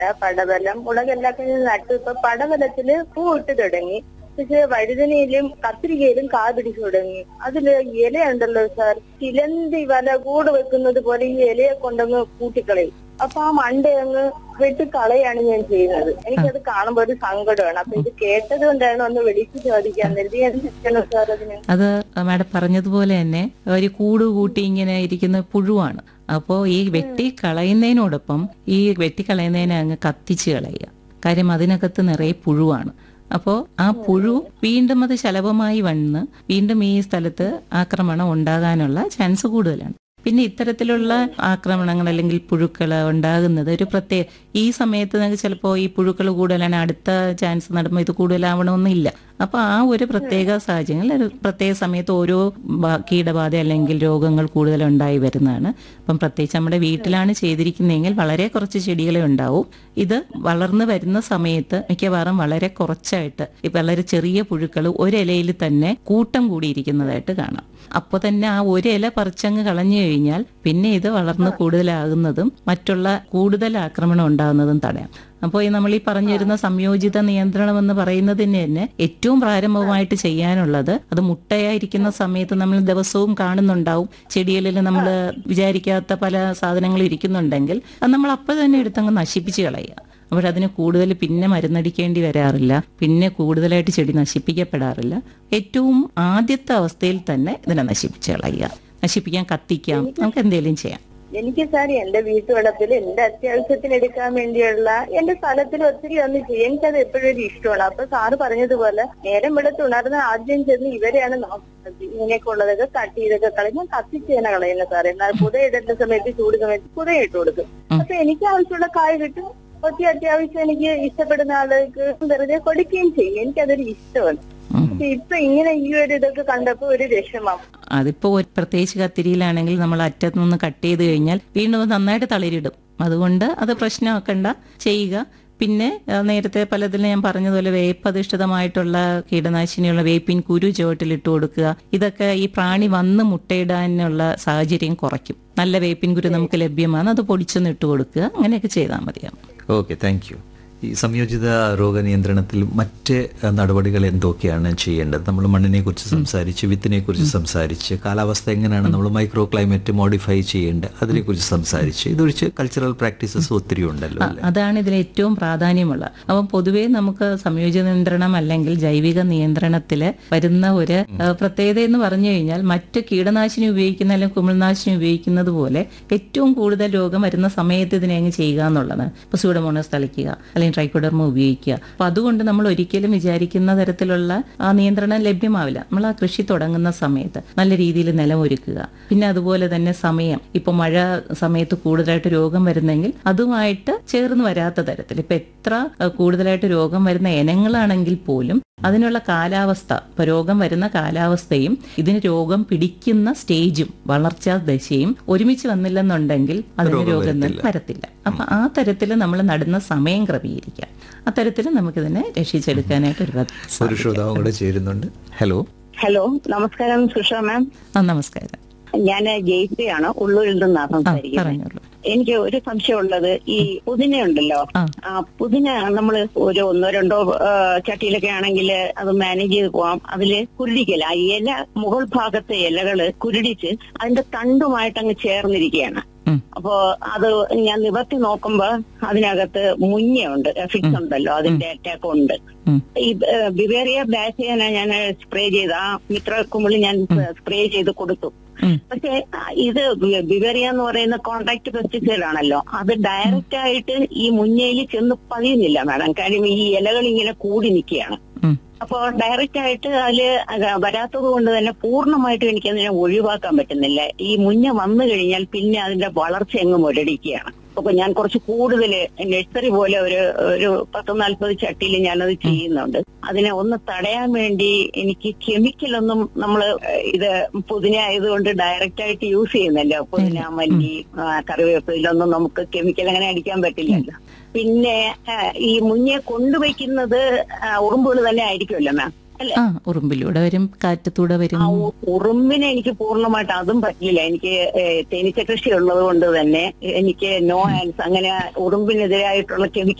പടവലം മുളകെല്ലാം കഴിഞ്ഞ് നട്ടു ഇപ്പൊ പടവലത്തില് പൂ ഇട്ട് തുടങ്ങി പക്ഷെ വഴുതനയിലും കത്തിരിക്കയിലും കാ പിടിച്ചു തുടങ്ങി അതില് ഇലയുണ്ടല്ലോ സാർ ചിലന്തി വല കൂട് വെക്കുന്നത് പോലെ ഈ ഇലയെ കൊണ്ടങ്ങ് കൂട്ടിക്കളയും അപ്പൊ ആ മണ്ട അങ്ങ് വെട്ടിക്കളയാണ് ഞാൻ ചെയ്യുന്നത് എനിക്കത് കാണുമ്പോ ഒരു സങ്കടമാണ് അപ്പൊ ഇത് കേട്ടത് കൊണ്ടാണ് ഒന്ന് വിളിച്ചു ചോദിക്കാൻ കരുതി എന്ത് ചെയ്യണം സാർ അതിന് അത് മാഡം പറഞ്ഞതുപോലെ തന്നെ ഒരു കൂട് കൂട്ടി ഇങ്ങനെ ഇരിക്കുന്ന പുഴുവാണ് അപ്പോൾ ഈ വെട്ടി കളയുന്നതിനോടൊപ്പം ഈ വെട്ടി കളയുന്നതിനെ അങ്ങ് കത്തിച്ച് കളയുക കാര്യം അതിനകത്ത് നിറയെ പുഴുവാണ് അപ്പോൾ ആ പുഴു വീണ്ടും അത് ശലഭമായി വന്ന് വീണ്ടും ഈ സ്ഥലത്ത് ആക്രമണം ഉണ്ടാകാനുള്ള ചാൻസ് കൂടുതലാണ് പിന്നെ ഇത്തരത്തിലുള്ള ആക്രമണങ്ങൾ അല്ലെങ്കിൽ പുഴുക്കൾ ഉണ്ടാകുന്നത് ഒരു പ്രത്യേക ഈ സമയത്ത് നിങ്ങൾക്ക് ചിലപ്പോൾ ഈ പുഴുക്കൾ കൂടുതലാണ് അടുത്ത ചാൻസ് നടുമ്പോൾ ഇത് കൂടുതലാവണമെന്നില്ല അപ്പൊ ആ ഒരു പ്രത്യേക സാഹചര്യങ്ങളിൽ ഒരു പ്രത്യേക സമയത്ത് ഓരോ ബ- കീടബാധ അല്ലെങ്കിൽ രോഗങ്ങൾ കൂടുതൽ ഉണ്ടായി വരുന്നതാണ് അപ്പം പ്രത്യേകിച്ച് നമ്മുടെ വീട്ടിലാണ് ചെയ്തിരിക്കുന്നതെങ്കിൽ വളരെ കുറച്ച് ചെടികളെ ഉണ്ടാവും ഇത് വളർന്നു വരുന്ന സമയത്ത് മിക്കവാറും വളരെ കുറച്ചായിട്ട് ഈ വളരെ ചെറിയ പുഴുക്കൾ ഒരിലയിൽ തന്നെ കൂട്ടം കൂടിയിരിക്കുന്നതായിട്ട് കാണാം അപ്പോൾ തന്നെ ആ ഒരു ഇല പറിച്ചങ്ങ് കളഞ്ഞു കഴിഞ്ഞാൽ പിന്നെ ഇത് വളർന്ന് കൂടുതലാകുന്നതും മറ്റുള്ള കൂടുതൽ ആക്രമണം ഉണ്ടാകുന്നതും തടയാം അപ്പോൾ ഈ നമ്മൾ ഈ പറഞ്ഞു വരുന്ന സംയോജിത നിയന്ത്രണം എന്ന് പറയുന്നതിന് തന്നെ ഏറ്റവും പ്രാരംഭമായിട്ട് ചെയ്യാനുള്ളത് അത് മുട്ടയായിരിക്കുന്ന സമയത്ത് നമ്മൾ ദിവസവും കാണുന്നുണ്ടാവും ചെടികളിൽ നമ്മൾ വിചാരിക്കാത്ത പല സാധനങ്ങൾ ഇരിക്കുന്നുണ്ടെങ്കിൽ അത് നമ്മൾ അപ്പോൾ തന്നെ എടുത്തങ്ങ് നശിപ്പിച്ച് കളയുക അപ്പോൾ അതിന് കൂടുതൽ പിന്നെ മരുന്നടിക്കേണ്ടി വരാറില്ല പിന്നെ കൂടുതലായിട്ട് ചെടി നശിപ്പിക്കപ്പെടാറില്ല ഏറ്റവും ആദ്യത്തെ അവസ്ഥയിൽ തന്നെ ഇതിനെ നശിപ്പിച്ച് കളയുക നശിപ്പിക്കാൻ കത്തിക്കാം നമുക്ക് എന്തെങ്കിലും ചെയ്യാം എനിക്ക് സാർ എന്റെ വീട്ടുവളപ്പിൽ എന്റെ അത്യാവശ്യത്തിന് എടുക്കാൻ വേണ്ടിയുള്ള എന്റെ സ്ഥലത്തിൽ ഒത്തിരി ഒന്ന് ചെയ്യും എനിക്കത് എപ്പോഴും ഒരു ഇഷ്ടമാണ് അപ്പൊ സാറ് പറഞ്ഞതുപോലെ നേരം വെളുത്ത് ഉണർന്ന് ആദ്യം ചെന്ന് ഇവരെയാണ് നോക്കുന്നത് ഇങ്ങനെയൊക്കെ ഉള്ളതൊക്കെ കട്ട് ചെയ്തൊക്കെ കളയും ഞാൻ കത്തിച്ച് തന്നെ കളയുന്ന സാറേ എന്നാൽ പുതയിടുന്ന സമയത്ത് ചൂട് സമയത്ത് പുതയിട്ട് കൊടുക്കും അപ്പൊ എനിക്ക് ആവശ്യമുള്ള കായ് കിട്ടും ഒത്തിരി അത്യാവശ്യം എനിക്ക് ഇഷ്ടപ്പെടുന്ന ആളുകൾക്ക് വെറുതെ കൊടുക്കുകയും ചെയ്യും എനിക്കതൊരു ഇഷ്ടമാണ് പക്ഷെ ഇപ്പൊ ഇങ്ങനെ ഈ ഒരു ഇതൊക്കെ കണ്ടപ്പോ ഒരു വിഷമം അതിപ്പോ ഒരു പ്രത്യേകിച്ച് കത്തിരിയിലാണെങ്കിൽ നമ്മൾ അറ്റത്ത് നിന്ന് കട്ട് ചെയ്ത് കഴിഞ്ഞാൽ വീണ്ടും അത് നന്നായിട്ട് തളിരിടും അതുകൊണ്ട് അത് പ്രശ്നമാക്കണ്ട ചെയ്യുക പിന്നെ ആ, നേരത്തെ പലതിലും ഞാൻ പറഞ്ഞതുപോലെ വേപ്പധിഷ്ഠിതമായിട്ടുള്ള കീടനാശിനിയുള്ള വേപ്പിൻ കുരു ചുവട്ടിലിട്ട് കൊടുക്കുക ഇതൊക്കെ ഈ പ്രാണി വന്ന് മുട്ടയിടാനുള്ള സാഹചര്യം കുറയ്ക്കും നല്ല വേപ്പിൻ കുരു നമുക്ക് ലഭ്യമാണ് അത് പൊടിച്ചൊന്ന് ഇട്ട് കൊടുക്കുക അങ്ങനെയൊക്കെ ചെയ്താൽ മതിയാവും ഓക്കെ താങ്ക് യു ഈ സംയോജിത രോഗനിയന്ത്രണത്തിൽ മറ്റ് അഹ്, നടപടികൾ എന്തൊക്കെയാണ് ചെയ്യേണ്ടത് നമ്മൾ മണ്ണിനെ കുറിച്ച് സംസാരിച്ച് വിത്തിനെ കുറിച്ച് സംസാരിച്ച് കാലാവസ്ഥ എങ്ങനെയാണ് നമ്മൾ മൈക്രോ ക്ലൈമറ്റ് മോഡിഫൈ ചെയ്യേണ്ടത് അതിനെക്കുറിച്ച് സംസാരിച്ച് ഇതൊഴിച്ച് കൾച്ചറൽ പ്രാക്ടീസസ് ഒത്തിരി ഉണ്ടല്ലോ അല്ലേ അതാണ് ഇതിൽ ഏറ്റവും പ്രാധാന്യമുള്ള അപ്പം പൊതുവേ നമുക്ക് സംയോജിത നിയന്ത്രണം അല്ലെങ്കിൽ ജൈവിക നിയന്ത്രണത്തിൽ വരുന്ന ഒരു ആ, പ്രത്യേകത എന്ന് പറഞ്ഞു കഴിഞ്ഞാൽ മറ്റ് കീടനാശിനി ഉപയോഗിക്കുന്ന അല്ലെങ്കിൽ കുമിൾനാശിനി ഉപയോഗിക്കുന്നത് പോലെ ഏറ്റവും കൂടുതൽ രോഗം വരുന്ന സമയത്ത് ഇതിനെ അങ്ങ് ചെയ്യുക എന്നുള്ളതാണ് ഇപ്പൊ സൂഡമോണസ് തളിക്കുക അല്ലെങ്കിൽ ട്രൈക്കോഡർമ ഉപയോഗിക്കുക അപ്പൊ അതുകൊണ്ട് നമ്മൾ ഒരിക്കലും വിചാരിക്കുന്ന തരത്തിലുള്ള ആ നിയന്ത്രണം ലഭ്യമാവില്ല നമ്മൾ ആ കൃഷി തുടങ്ങുന്ന സമയത്ത് നല്ല രീതിയിൽ നിലമൊരുക്കുക പിന്നെ അതുപോലെ തന്നെ സമയം ഇപ്പൊ മഴ സമയത്ത് കൂടുതലായിട്ട് രോഗം വരുന്നെങ്കിൽ അതുമായിട്ട് ചേർന്ന് വരാത്ത തരത്തിൽ ഇപ്പൊ എത്ര അഹ്, കൂടുതലായിട്ട് രോഗം വരുന്ന ഇനങ്ങളാണെങ്കിൽ പോലും അതിനുള്ള കാലാവസ്ഥ ഇപ്പൊ രോഗം വരുന്ന കാലാവസ്ഥയും ഇതിന് രോഗം പിടിക്കുന്ന സ്റ്റേജും വളർച്ചാ ദശയും ഒരുമിച്ച് വന്നില്ലെന്നുണ്ടെങ്കിൽ അതിന് രോഗം വരത്തില്ല അപ്പൊ ആ തരത്തിൽ നമ്മൾ നടുന്ന സമയം ക്രമീകരിക്കാം അത്തരത്തിൽ നമുക്കിതിനെ രക്ഷിച്ചെടുക്കാനായിട്ട് ഒരു പദ്ധ- ഒരു ശ്രോതാവും കൂടെ ചേരുന്നുണ്ട് ഹലോ ഹലോ നമസ്കാരം സുഷ മാം ആ നമസ്കാരം ഞാൻ ജയിപ്പിയാണ് ഉള്ളൂരിൽ നിന്നാണ് ആ സംസാരിക്കുന്നത് പറഞ്ഞോളൂ എനിക്ക് ഒരു സംശയമുള്ളത് ഈ പുതിന ഉണ്ടല്ലോ ആ. ആ പുതിന നമ്മൾ ഒരു ഒന്നോ രണ്ടോ ആ, ചട്ടിയിലൊക്കെ ആണെങ്കിൽ അത് മാനേജ് ചെയ്ത് പോവാം അതില് കുരുടിക്കല ആ ഇല മുകൾ ഭാഗത്തെ ഇലകള് കുരുടിച്ച് അതിന്റെ തണ്ടുമായിട്ട് അങ്ങ് ചേർന്നിരിക്കുകയാണ് ഉം. അപ്പോ അത് ഞാൻ നിവർത്തി നോക്കുമ്പോ അതിനകത്ത് മുഞ്ഞയുണ്ട് ഫിക്സ് ഉണ്ടല്ലോ അതിന്റെ അറ്റാക്ക് ഉണ്ട് ഉം. ഈ ബിവേറിയ ബാസിയന ഞാൻ സ്പ്രേ ചെയ്ത് ആ മിത്ര കുമിളി ഞാൻ സ്പ്രേ ചെയ്ത് കൊടുത്തു ഉം. പക്ഷെ ആ, ഇത് ബിവേറിയ എന്ന് പറയുന്ന കോൺടാക്ട് പെസ്റ്റിസൈഡ് ആണല്ലോ അത് ഡയറക്റ്റ് ആയിട്ട് ഈ മുഞ്ഞയിൽ ചെന്ന് പതിയുന്നില്ല മാഡം കാര്യം ഈ ഇലകൾ ഇങ്ങനെ കൂടി നിൽക്കുകയാണ് ഉം. അപ്പോ ഡയറക്റ്റ് ആയിട്ട് അതില് വരാത്തത് കൊണ്ട് തന്നെ പൂർണ്ണമായിട്ടും എനിക്ക് അതിനെ ഒഴിവാക്കാൻ പറ്റുന്നില്ല ഈ മുഞ്ഞ വന്നു കഴിഞ്ഞാൽ പിന്നെ അതിന്റെ വളർച്ച അങ്ങ് മുരടിക്കുകയാണ് അപ്പൊ ഞാൻ കുറച്ച് കൂടുതൽ നഴ്സറി പോലെ ഒരു ഒരു പത്ത് നാൽപ്പത് ചട്ടിയിൽ ഞാനത് ചെയ്യുന്നുണ്ട് അതിനെ ഒന്ന് തടയാൻ വേണ്ടി എനിക്ക് കെമിക്കൽ ഒന്നും നമ്മൾ ഇത് പുതിന ആയതുകൊണ്ട് ഡയറക്റ്റ് ആയിട്ട് യൂസ് ചെയ്യുന്നല്ലോ പുതിന മല്ലി ആ, കറിവേപ്പ് ഇതിലൊന്നും നമുക്ക് കെമിക്കൽ അങ്ങനെ അടിക്കാൻ പറ്റില്ലല്ലോ പിന്നെ ആ, ഈ മുഞ്ഞെ കൊണ്ടുവയ്ക്കുന്നത് ഉറുമ്പുകൾ തന്നെ ആയിരിക്കുമല്ലോ മാം അല്ലേ ആ ഉറുമ്പിലൂടെ വരും കാറ്റത്തൂടെ വരും ആ ഉ- ഉറുമ്പിനെ എനിക്ക് പൂർണ്ണമായിട്ട് അതും പറ്റില്ല എനിക്ക് ഏ, തേനീച്ച കൃഷി ഉള്ളത് കൊണ്ട് തന്നെ എനിക്ക് നോ ആൻസ് അങ്ങനെ ഉറുമ്പിനെതിരായിട്ടുള്ള കെമിക്കൽ